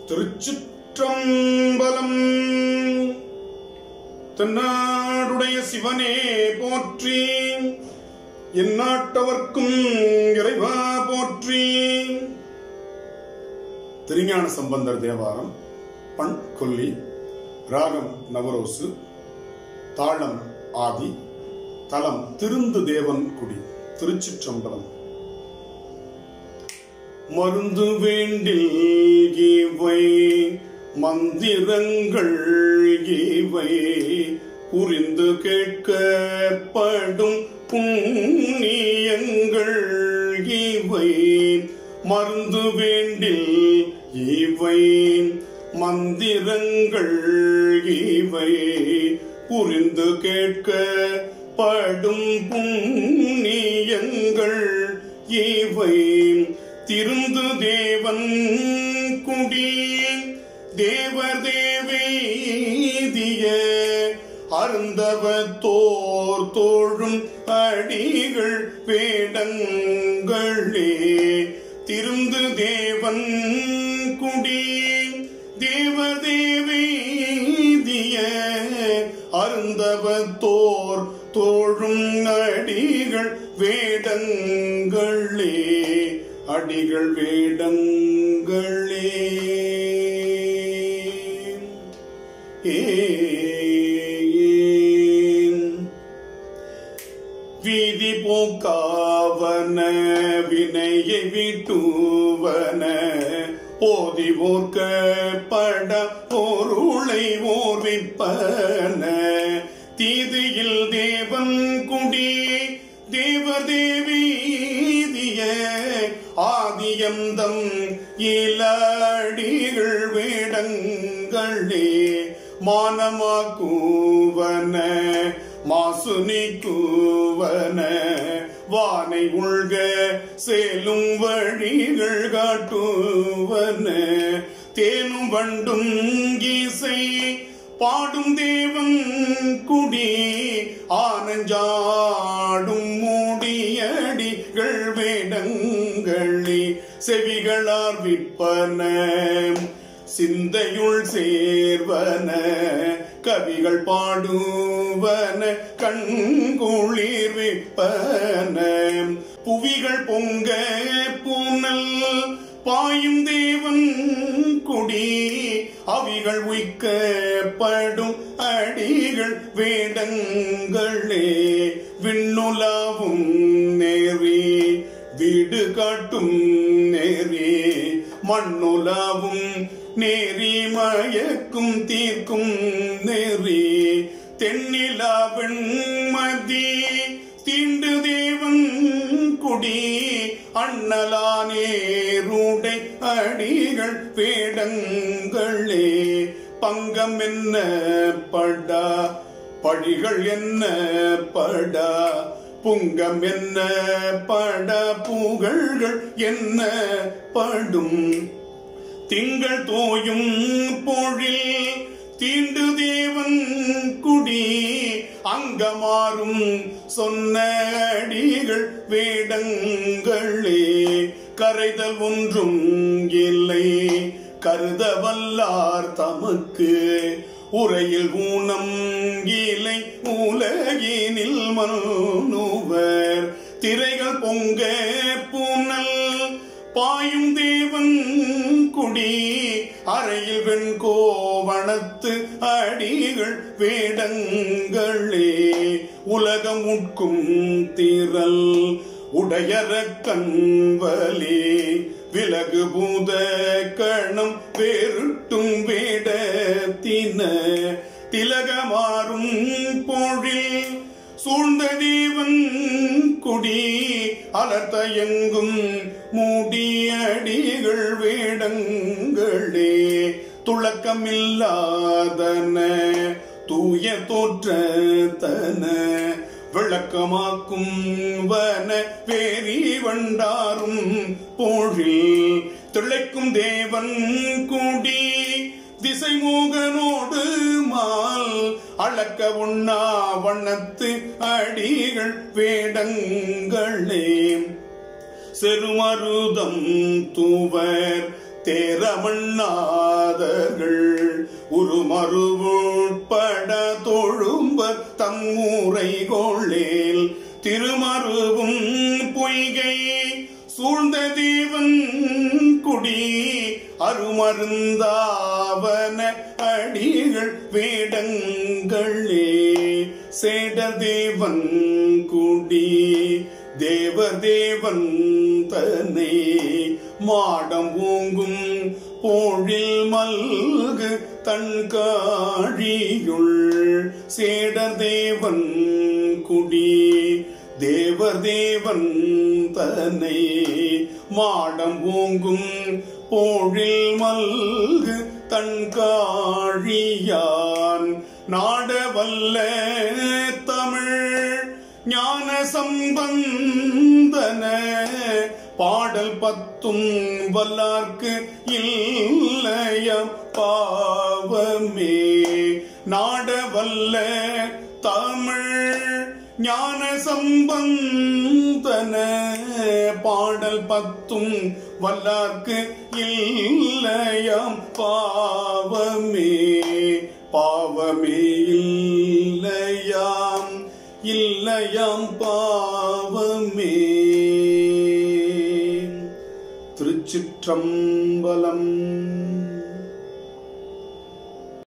திருச்சிற்றம்பலம் தென்னாடுடைய சிவனே போற்றி எந்நாட்டவர்க்கும் இறைவா போற்றி திருஞான சம்பந்தர் தேவாரம் பண் கொல்லி ராகம் நவரோசு தாளம் ஆதி தலம் திருந்து தேவன் குடி திருச்சிற்றம்பலம் மருந்து வேண்டில் இவை மந்திரங்கள் இவை புரிந்து கேட்கப்படும் புண்ணியங்கள் இவை மருந்து வேண்டில் இவை மந்திரங்கள் இவை புரிந்து கேட்கப்படும் புண்ணியங்கள் இவை திருந்து தேவன் குடி தேவதேவேதிய அருந்தவத்தோர் தோழும் அடிகள் வேடங்களே திருந்து தேவன் குடி தேவதேவேதிய அருந்தவத்தோர் தோழும் அடிகள் வேடங்களே அடிகள் வேடங்களே ஏன் வீதி போக்காவன வினையை விட்டுவன ஓதி ஓர்க்கப்பட பொருளை ஓர்விப்பன தீதியில் தேவன் குடி தேவதேவீதிய ஆதியந்தம் இலடிகள் வேடங்களே மானமாக்குவன மாசுனி கூவன வானை உள்க செல்லும் வழிகள் காட்டுவன தேனும் வண்டும் கீசை பாடும் தேவன் குடி ஆனஞ்சாடும் மூடியடிகள் வேடங்களே செவிகளார் விற்பன சிந்தையுள் சேர்வன கவிகள் பாடுவன கண்குளிர் விற்பன புவிகள் பொங்க பூனல் பாயும் தேவன் குடி அவிகள் உய்க்கப்படும் அடிகள் வேடங்களே விண்ணுலாவும் நேரி வீடு காட்டும் நேரி மண்ணுலாவும் நேரி மயக்கும் தீர்க்கும் நேரி தென்னிலா வெண்மதி தீண்டு தேவன் குடி அண்ணலானேருடை அடிகள் வேடங்களே பங்கம் என்ன படா பழிகள் என்ன படா புங்கம் என்ன பட புகழ்கள் என்ன படும் திங்கள் தோயும் பொழில் தீண்டு தேவன் குடி அங்கமாறும் சொன்ன அடிகள் வேடங்களே கரைதல் ஒன்றும் இல்லை கருத வல்லார் தமக்கு உரையில் ஊனம் இலை உலகினில் மனுவர் திரைகள் பொங்க பூனல் பாயும் தேவன் குடி அறையில் வெண்கோவணத்து அடிகள் வேடங்களே உலகம் உட்கும் திரள் உடையற கண்வலே விலகு பூத கணம் வேருட்டும் வேடத்தின திலகமாறும் பொழில் சூழ்ந்த தேவன் குடி அலர்த்தயங்கும் மூடியடிகள் வேடங்களே துளக்கமில்லாதன தூய தோற்றத்தன விளக்கமாக்கும் வன வேரி வண்டாரும் பொழில் திளைக்கும் தேவன் கூடி திசை மோகனோடு மால் அளக்க உண்ணா வண்ணத்து அடிகள் வேடங்களே செருமருதம் தூவர் தேரமண்ணாதர்கள் உருமருவுட்பட தொழும்பர் தம்மூரை கொள்ளேல் திருமருவும் பொய்கை சூழ்ந்த தேவன் குடி அருமருந்தாவன அடிகள் வேடங்களே சேட தேவன் குடி தேவ தேவன் தன்னை மாடம் ஓங்கும் போழில் மல்கு தன் காழியுள் சேடர் தேவன் குடி தேவர் தேவன் தன்னை மாடம் ஓங்கும் போழில் மல்கு தன் காழியான் நாடவல்ல தமிழ் ஞான சம்பந்தன பாடல் பத்தும் வல்லார்க்கு இல்லையம் பாவமே நாடவல்ல தமிழ் ஞான சம்பந்தன பாடல் பத்தும் வல்லார்க்கு இல்லையாம் பாவமே பாவமே இல்லையாம் இல்லையாம் பாவமே திருச்சிற்றம்பலம்